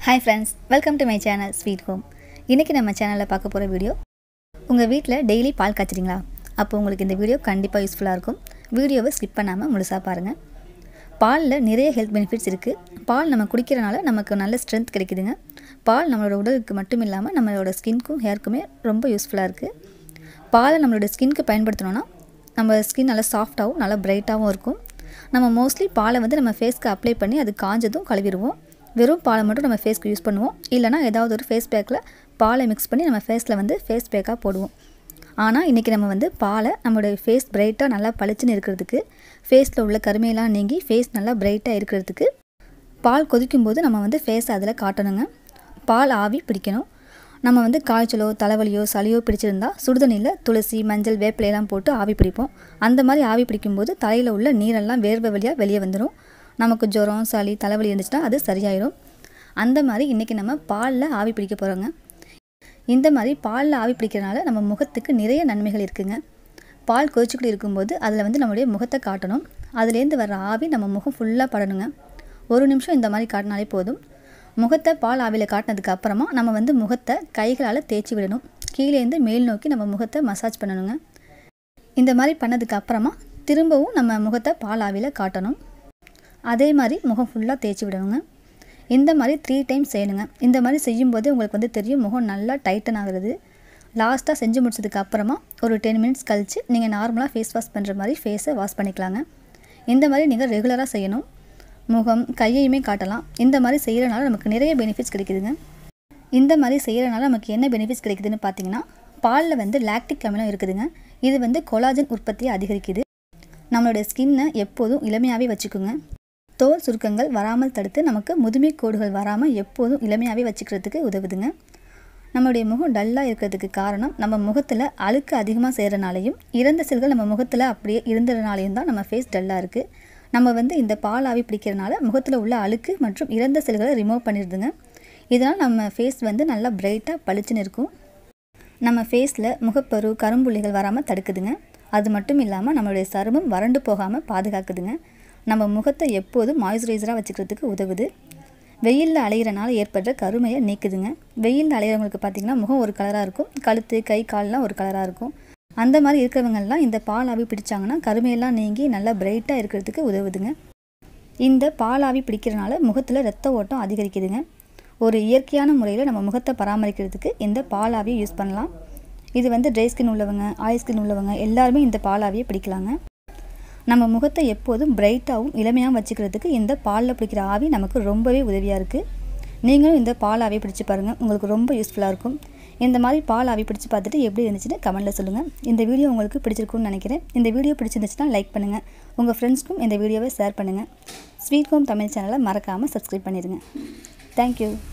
hi friends welcome to my channel sweet home இன்றைக்கி நம்ம சேனலில் பார்க்க போகிற வீடியோ உங்கள் வீட்டில் டெய்லி பால் காய்ச்சிறீங்களா அப்போ உங்களுக்கு இந்த வீடியோ கண்டிப்பாக யூஸ்ஃபுல்லாக இருக்கும் வீடியோவை ஸ்கிப் பண்ணாமல் முழுசாக பாருங்கள் பாலில் நிறைய ஹெல்த் பெனிஃபிட்ஸ் இருக்குது பால் நம்ம குடிக்கிறனால நமக்கு நல்ல ஸ்ட்ரென்த் கிடைக்குதுங்க பால் நம்மளோட உடலுக்கு மட்டும் இல்லாமல் நம்மளோட ஸ்கின்க்கும் ஹேருக்குமே ரொம்ப யூஸ்ஃபுல்லாக இருக்குது பாலை நம்மளோட ஸ்கின்க்கு பயன்படுத்தினோன்னா நம்ம ஸ்கின் நல்லா சாஃப்டாகவும் நல்லா பிரைட்டாகவும் இருக்கும் நம்ம மோஸ்ட்லி பாலை வந்து நம்ம ஃபேஸ்க்கு அப்ளை பண்ணி அது காஞ்சதும் கழுவிடுவோம் வெறும் பாலை மட்டும் நம்ம ஃபேஸ்க்கு யூஸ் பண்ணுவோம் இல்லைனா ஏதாவது ஒரு ஃபேஸ் பேக்கில் பாலை மிக்ஸ் பண்ணி நம்ம ஃபேஸில் வந்து ஃபேஸ் பேக்காக போடுவோம் ஆனால் இன்றைக்கி நம்ம வந்து பாலை நம்மளுடைய ஃபேஸ் பிரைட்டாக நல்லா பளிச்சுன்னு இருக்கிறதுக்கு ஃபேஸில் உள்ள கருமையெல்லாம் நீங்கி ஃபேஸ் நல்லா பிரைட்டாக இருக்கிறதுக்கு பால் கொதிக்கும்போது நம்ம வந்து ஃபேஸை அதில் காட்டணுங்க பால் ஆவி பிடிக்கணும் நம்ம வந்து காய்ச்சலோ தலைவலியோ சளியோ பிடிச்சிருந்தா சுடுதண்ணியில் துளசி மஞ்சள் வேப்பிலையெல்லாம் போட்டு ஆவி பிடிப்போம் அந்த மாதிரி ஆவி பிடிக்கும்போது தலையில் உள்ள நீரெல்லாம் வேர்வை வழியாக வெளியே வந்துடும் நமக்கு ஜுரம் சளி தலைவலி இருந்துச்சுன்னா அது சரியாயிடும் அந்த மாதிரி இன்றைக்கி நம்ம பாலில் ஆவி பிடிக்க போகிறோங்க இந்த மாதிரி பாலில் ஆவி பிடிக்கிறனால நம்ம முகத்துக்கு நிறைய நன்மைகள் இருக்குங்க பால் கொதிச்சுக்கிட்டு இருக்கும்போது அதில் வந்து நம்மளுடைய முகத்தை காட்டணும் அதுலேருந்து வர ஆவி நம்ம முகம் ஃபுல்லாக படணுங்க ஒரு நிமிஷம் இந்த மாதிரி காட்டினாலே போதும் முகத்தை பால் ஆவியில் காட்டினதுக்கு அப்புறமா நம்ம வந்து முகத்தை கைகளால் தேய்ச்சி விடணும் கீழேருந்து மேல் நோக்கி நம்ம முகத்தை மசாஜ் பண்ணணுங்க இந்த மாதிரி பண்ணதுக்கு அப்புறமா திரும்பவும் நம்ம முகத்தை பால் ஆவியில் காட்டணும் அதே மாதிரி முகம் ஃபுல்லாக தேய்ச்சி விடணுங்க இந்த மாதிரி த்ரீ டைம்ஸ் செய்யணுங்க இந்த மாதிரி செய்யும்போது உங்களுக்கு வந்து தெரியும் முகம் நல்லா டைட்டன் ஆகுறது லாஸ்ட்டாக செஞ்சு முடிச்சதுக்கு அப்புறமா ஒரு டென் மினிட்ஸ் கழித்து நீங்கள் நார்மலாக ஃபேஸ் வாஷ் பண்ணுற மாதிரி ஃபேஸை வாஷ் பண்ணிக்கலாங்க இந்த மாதிரி நீங்கள் ரெகுலராக செய்யணும் முகம் கையையுமே காட்டலாம் இந்த மாதிரி செய்கிறனால நமக்கு நிறைய பெனிஃபிட்ஸ் கிடைக்குதுங்க இந்த மாதிரி செய்கிறனால நமக்கு என்ன பெனிஃபிட்ஸ் கிடைக்குதுன்னு பார்த்தீங்கன்னா பாலில் வந்து லாக்டிக் அமிலம் இருக்குதுங்க இது வந்து கொலாஜன் உற்பத்தியை அதிகரிக்குது நம்மளுடைய ஸ்கின்னை எப்போதும் இளமையாகவே வச்சுக்குங்க தோல் சுருக்கங்கள் வராமல் தடுத்து நமக்கு முதுமை கோடுகள் வராமல் எப்போதும் இளமையாகவே வச்சுக்கிறதுக்கு உதவுதுங்க நம்மளுடைய முகம் டல்லாக இருக்கிறதுக்கு காரணம் நம்ம முகத்தில் அழுக்கு அதிகமாக செய்கிறனாலையும் இறந்த செல்கள் நம்ம முகத்தில் அப்படியே இருந்ததுனாலையும் தான் நம்ம ஃபேஸ் டல்லாக இருக்குது நம்ம வந்து இந்த பால் ஆவி பிடிக்கிறனால முகத்தில் உள்ள அழுக்கு மற்றும் இறந்த செல்களை ரிமூவ் பண்ணிடுதுங்க இதனால் நம்ம ஃபேஸ் வந்து நல்லா பிரைட்டாக பளிச்சுன்னு இருக்கும் நம்ம ஃபேஸில் முகப்பரு கரும்புள்ளிகள் வராமல் தடுக்குதுங்க அது மட்டும் இல்லாமல் நம்மளுடைய சருமம் வறண்டு போகாமல் பாதுகாக்குதுங்க நம்ம முகத்தை எப்போதும் மாய்ஸ்சரைசராக வச்சுக்கிறதுக்கு உதவுது வெயிலில் அலையிறனால ஏற்படுற கருமையை நீக்குதுங்க வெயிலில் அலையிறவங்களுக்கு பார்த்திங்கன்னா முகம் ஒரு கலராக இருக்கும் கழுத்து கை கால்லாம் ஒரு கலராக இருக்கும் அந்த மாதிரி இருக்கிறவங்கெல்லாம் இந்த பால் ஆவி பிடிச்சாங்கன்னா கருமையெல்லாம் நீங்கி நல்லா பிரைட்டாக இருக்கிறதுக்கு உதவுதுங்க இந்த பால் ஆவி பிடிக்கிறனால முகத்தில் ரத்த ஓட்டம் அதிகரிக்குதுங்க ஒரு இயற்கையான முறையில் நம்ம முகத்தை பராமரிக்கிறதுக்கு இந்த பால் ஆவியை யூஸ் பண்ணலாம் இது வந்து ட்ரை ஸ்கின் உள்ளவங்க ஆயில் ஸ்கின் உள்ளவங்க எல்லாருமே இந்த பால் ஆவியை பிடிக்கலாங்க நம்ம முகத்தை எப்போதும் பிரைட்டாகவும் இளமையாகவும் வச்சுக்கிறதுக்கு இந்த பாலில் பிடிக்கிற ஆவி நமக்கு ரொம்பவே உதவியாக இருக்குது நீங்களும் இந்த பால் ஆவியை பிடிச்சி பாருங்கள் உங்களுக்கு ரொம்ப யூஸ்ஃபுல்லாக இருக்கும் இந்த மாதிரி பால் ஆவி பிடிச்சி பார்த்துட்டு எப்படி இருந்துச்சுன்னு கமெண்ட்டில் சொல்லுங்கள் இந்த வீடியோ உங்களுக்கு பிடிச்சிருக்கும்னு நினைக்கிறேன் இந்த வீடியோ பிடிச்சிருந்துச்சுன்னா லைக் பண்ணுங்கள் உங்கள் ஃப்ரெண்ட்ஸ்க்கும் இந்த வீடியோவை ஷேர் பண்ணுங்கள் ஸ்வீட் ஹோம் தமிழ் சேனலை மறக்காமல் சப்ஸ்கிரைப் பண்ணிடுங்க தேங்க்யூ